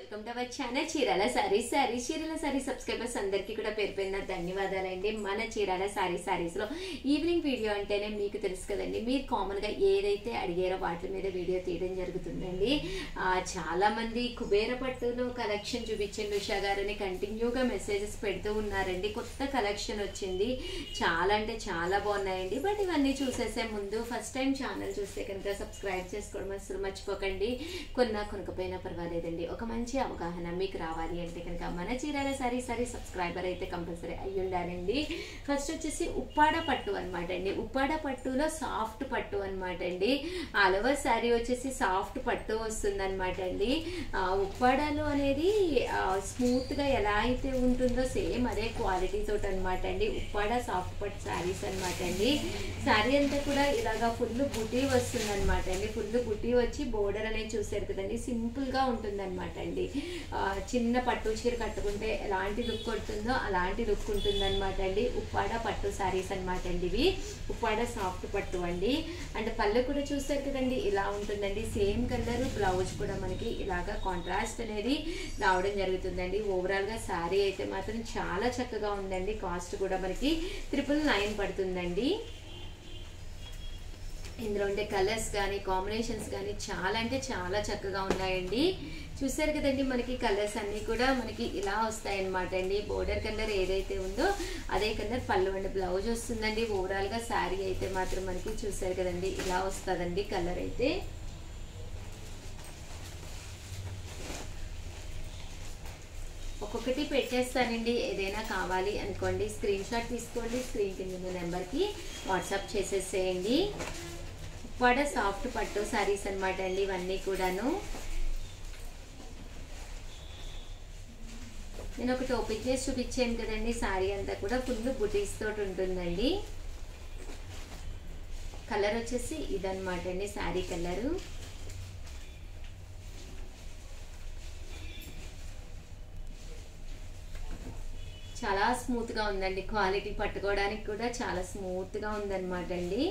welcome to our channel Chirala saris sorry Chirala sari subscribers అందరికీ కూడా పేరు పేరున ధన్యవాదాలండి మన చీరాల సారీ సారీస్ లో ఈవినింగ్ వీడియో అంటేనే మీకు తెలుసు కదండి మీరు కామన్ గా ఏదైతే అడిగారో వాటి మీద వీడియో తీయడం జరుగుతుందండి ఆ, చాలా మంది కుబేర పట్టులో కలెక్షన్ చూపించండి ఉషా గారని కంటిన్యూగా మెసేజెస్ పెడుతూ ఉన్నారండి కొత్త కలెక్షన్ వచ్చింది చాలా అంటే చాలా బాగున్నాయండి బట్ ఇవన్నీ చూసేసే ముందు ఫస్ట్ టైం ఛానల్ చూస్తే కనుక సబ్స్క్రైబ్ చేసుకోవడం అసలు మర్చిపోకండి కొన్నా కొనుకపోయినా పర్వాలేదండి ఒక మంచి అవగాహన మీకు రావాలి అంటే కనుక మన చీరాల సారీ సారీ సబ్స్క్రైబర్ అయితే కంపల్సరీ అయ్యి ఉండాలండి ఫస్ట్ వచ్చేసి ఉప్పాడ పట్టు అనమాట అండి ఉప్పాడ పట్టులో సాఫ్ట్ పట్టు అనమాట అండి ఆల్ ఓవర్ శారీ వచ్చేసి సాఫ్ట్ పట్టు వస్తుంది అనమాట అండి ఆ, ఉప్పాడలో అనేది స్మూత్ గా ఎలా అయితే ఉంటుందో సేమ్ అదే క్వాలిటీ తోటి అనమాట అండి ఉప్పాడ సాఫ్ట్ పట్టు శారీస్ అనమాట అండి శారీ అంతా కూడా ఇలాగా ఫుల్ బుటీ వస్తుంది అనమాట అండి ఫుల్ బుటీ వచ్చి బోర్డర్ అనేది చూసారు కదండి సింపుల్ గా ఉంటుంది అనమాట అండి ఆ, చిన్న పట్టు చీర కట్టుకుంటే ఎలాంటి లుక్ కొడుతుందో అలాంటి లుక్ ఉంటుంది అనమాట అండి ఉప్పాడ పట్టు శారీస్ అనమాట అండి ఇవి ఉప్పాడ సాఫ్ట్ పట్టు అండి అండ్ పళ్ళు కూడా చూస్తారు కదండి ఇలా ఉంటుందండి సేమ్ కలర్ బ్లౌజ్ కూడా మనకి ఇలాగా కాంట్రాస్ట్ అనేది రావడం జరుగుతుందండి ఓవరాల్ గా శారీ అయితే మాత్రం చాలా చక్కగా ఉందండి కాస్ట్ కూడా మనకి త్రిపుల్ నైన్ పడుతుందండి ఇందులో ఉండే కలర్స్ కానీ కాంబినేషన్స్ కానీ చాలా అంటే చాలా చక్కగా ఉన్నాయండి చూసారు కదండి మనకి కలర్స్ అన్నీ కూడా మనకి ఇలా వస్తాయి అనమాట అండి బోర్డర్ కలర్ ఏదైతే ఉందో అదే కలర్ పళ్ళు అండ్ బ్లౌజ్ వస్తుందండి ఓవరాల్గా శారీ అయితే మాత్రం మనకి చూసారు కదండి ఇలా వస్తుందండి కలర్ అయితే ఒక్కొక్కటి పెట్టేస్తానండి ఏదైనా కావాలి అనుకోండి స్క్రీన్ షాట్ తీసుకోండి స్క్రీన్ కింద ఉన్న నెంబర్కి వాట్సాప్ చేసేసేయండి వడ సాఫ్ట్ పట్టు శారీస్ అనమాట అండి ఇవన్నీ కూడాను నేను ఒకటి ఓపెన్ చేసి చూపించాను కదండి శారీ అంతా కూడా ఫుల్ బుటీస్ తోటి ఉంటుందండి కలర్ వచ్చేసి ఇదనమాట అండి శారీ కలరు చాలా స్మూత్గా ఉందండి క్వాలిటీ పట్టుకోవడానికి కూడా చాలా స్మూత్గా ఉందన్నమాట అండి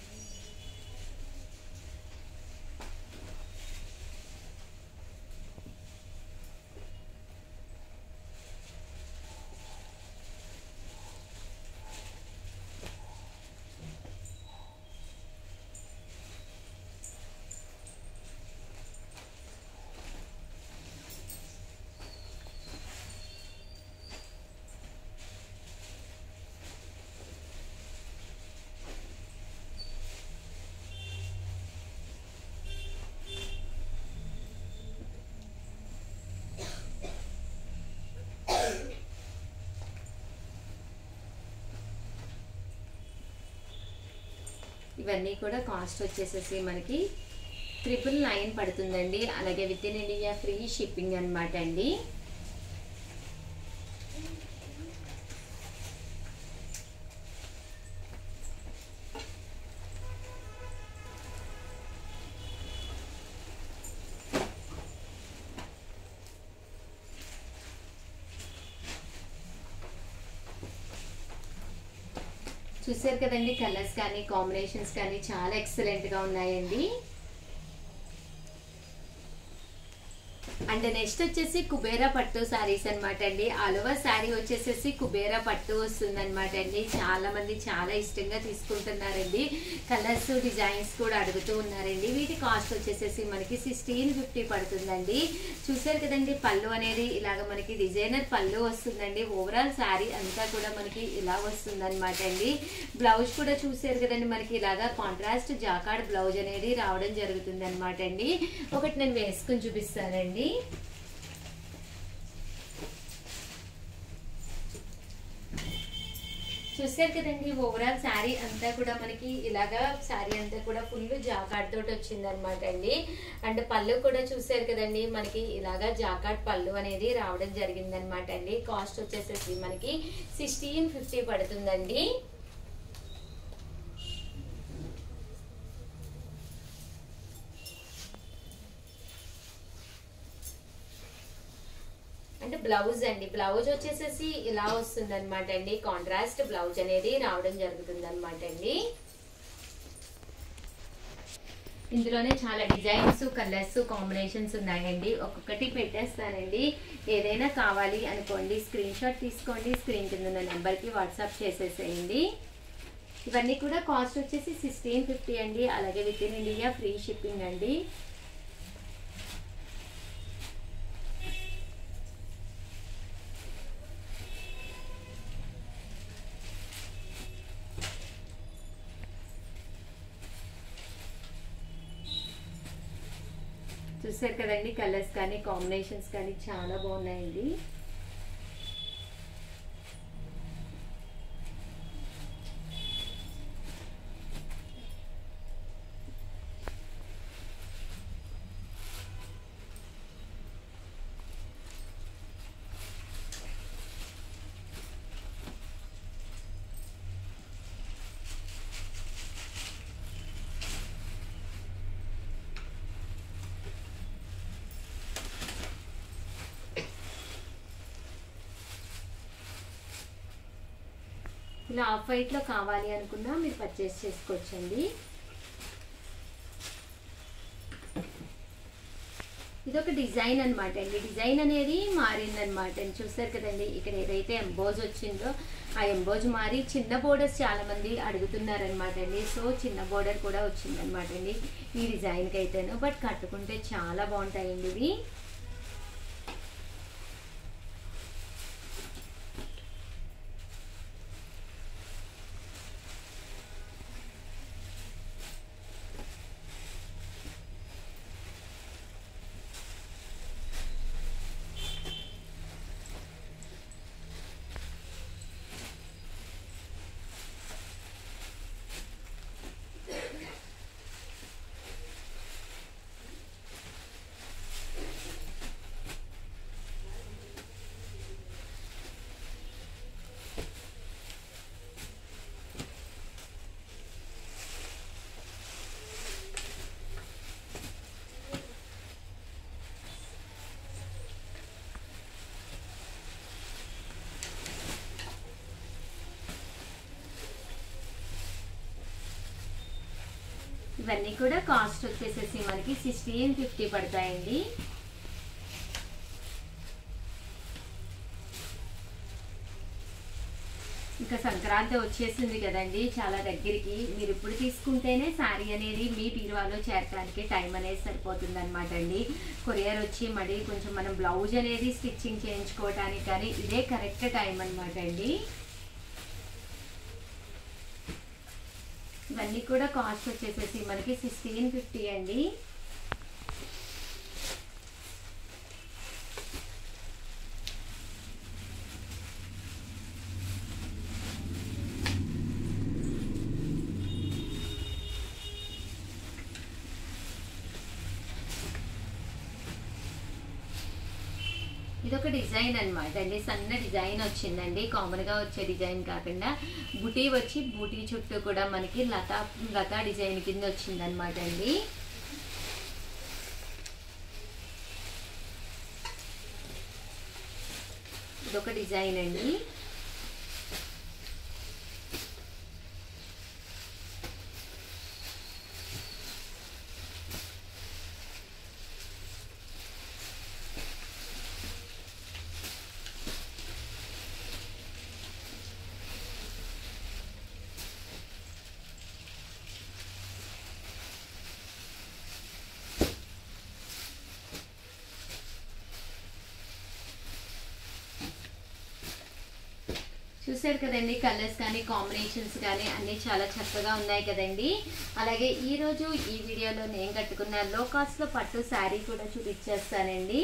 ఇవన్నీ కూడా కాస్ట్ వచ్చేసేసి మనకి ట్రిపుల్ నైన్ పడుతుందండి అలాగే within India free shipping అనమాట అండి చూసారు కదండి కలర్స్ కానీ కాంబినేషన్స్ కానీ చాలా ఎక్సలెంట్గా ఉన్నాయండి అండ్ నెక్స్ట్ వచ్చేసి కుబేరా పట్టు సారీస్ అనమాట అండి అలవా శారీ వచ్చేసేసి కుబేరా పట్టు వస్తుంది అనమాట అండి చాలా మంది చాలా ఇష్టంగా తీసుకుంటున్నారండి కలర్స్ డిజైన్స్ కూడా అడుగుతూ ఉన్నారండి వీటి కాస్ట్ వచ్చేసేసి మనకి సిక్స్టీన్ ఫిఫ్టీ పడుతుందండి చూసారు కదండి పళ్ళు అనేది ఇలాగ మనకి డిజైనర్ పళ్ళు వస్తుందండి ఓవరాల్ శారీ అంతా కూడా మనకి ఇలా వస్తుంది అనమాట అండి బ్లౌజ్ కూడా చూసారు కదండి మనకి ఇలాగా కాంట్రాస్ట్ జాకాడ్ బ్లౌజ్ అనేది రావడం జరుగుతుంది అనమాట అండి ఒకటి నేను వేసుకుని చూపిస్తానండి చూసారు కదండి ఓవరాల్ శారీ అంతా కూడా మనకి ఇలాగా శారీ అంతా కూడా ఫుల్ జాకాట్ తోటి వచ్చింది అనమాట అండి అండ్ పళ్ళు కూడా చూసారు కదండి మనకి ఇలాగా జాకాట్ పళ్ళు అనేది రావడం జరిగింది అనమాట అండి కాస్ట్ వచ్చేసేసి మనకి సిక్స్టీన్ ఫిఫ్టీ పడుతుందండి అంటే బ్లౌజ్ అండి బ్లౌజ్ వచ్చేసేసి ఇలా వస్తుంది అనమాట అండి కాంట్రాస్ట్ బ్లౌజ్ అనేది రావడం జరుగుతుంది అనమాట అండి ఇందులోనే చాలా డిజైన్స్ కలర్స్ కాంబినేషన్స్ ఉన్నాయండి ఒక్కొక్కటి పెట్టేస్తానండి ఏదైనా కావాలి అనుకోండి స్క్రీన్ షాట్ తీసుకోండి స్క్రీన్ కింద ఉన్న నెంబర్కి వాట్సాప్ చేసేసేయండి ఇవన్నీ కూడా కాస్ట్ వచ్చేసి సిక్స్టీన్ ఫిఫ్టీ అండి అలాగే within India free shipping అండి చూసారు కదండి కలర్స్ కానీ కాంబినేషన్స్ కానీ చాలా బాగున్నాయండి ఇలా ఆఫ్ వైట్లో కావాలి అనుకున్నా మీరు పర్చేస్ చేసుకోవచ్చండి ఇది ఒక డిజైన్ అనమాట అండి డిజైన్ అనేది మారిందనమాట చూస్తారు కదండి ఇక్కడ ఏదైతే ఎంబోజ్ వచ్చిందో ఆ ఎంబోజ్ మారి చిన్న బోర్డర్స్ చాలా మంది అడుగుతున్నారనమాట అండి సో చిన్న బోర్డర్ కూడా వచ్చిందనమాట అండి ఈ డిజైన్కి అయితేను బట్ కట్టుకుంటే చాలా బాగుంటాయండి ఇవి ఇవన్నీ కూడా కాస్ట్ వచ్చేసేసి మనకి సిక్స్టీన్ ఫిఫ్టీ పడతాయండి ఇంకా సంక్రాంతి వచ్చేసింది కదండి చాలా దగ్గరికి మీరు ఇప్పుడు తీసుకుంటేనే శారీ అనేది మీ బీరువాలో చేరడానికి టైం అనేది సరిపోతుంది అనమాట అండి కొరియర్ వచ్చి మళ్ళీ కొంచెం మనం బ్లౌజ్ అనేది స్టిచ్చింగ్ చేయించుకోవడానికి కానీ ఇదే కరెక్ట్ టైం అనమాట అండి ఇవన్నీ కూడా కాస్ట్ వచ్చేసేసి మనకి సిక్స్టీన్ ఫిఫ్టీ అండి ఇదొక డిజైన్ అనమాట అండి సన్న డిజైన్ వచ్చిందండి కామన్ గా వచ్చే డిజైన్ కాకుండా బుటీ వచ్చి బూటీ చుట్టూ కూడా మనకి లతా లతా డిజైన్ కింద వచ్చిందనమాట అండి ఇదొక డిజైన్ అండి చూసారు కదండి కలర్స్ కానీ కాంబినేషన్స్ కానీ అన్నీ చాలా చక్కగా ఉన్నాయి కదండి అలాగే ఈరోజు ఈ వీడియోలో నేను కట్టుకున్న లో కాస్ట్లో పట్టు శారీ కూడా చూపించేస్తానండి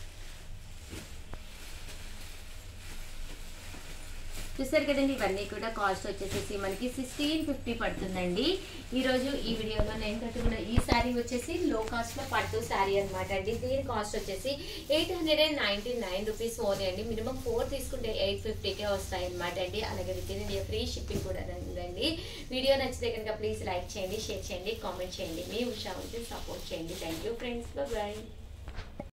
చూసారు కదండి ఇవన్నీ కూడా కాస్ట్ వచ్చేసేసి మనకి సిక్స్టీన్ ఫిఫ్టీ పడుతుందండి ఈరోజు ఈ వీడియోలో నేను కట్టుకున్న ఈ శారీ వచ్చేసి లో కాస్ట్లో పట్టు శారీ అనమాట అండి దీని కాస్ట్ వచ్చేసి eight hundred and ninety nine rupees only అండి మినిమం ఫోర్ తీసుకుంటే ఎయిట్ ఫిఫ్టీకే వస్తాయి అనమాట అండి అలాగే within India free shipping కూడా ఉందండి వీడియో నచ్చితే కనుక ప్లీజ్ లైక్ చేయండి షేర్ చేయండి కామెంట్ చేయండి మీ ఉషా ఉంటే సపోర్ట్ చేయండి థ్యాంక్ యూ ఫ్రెండ్స్ బాయ్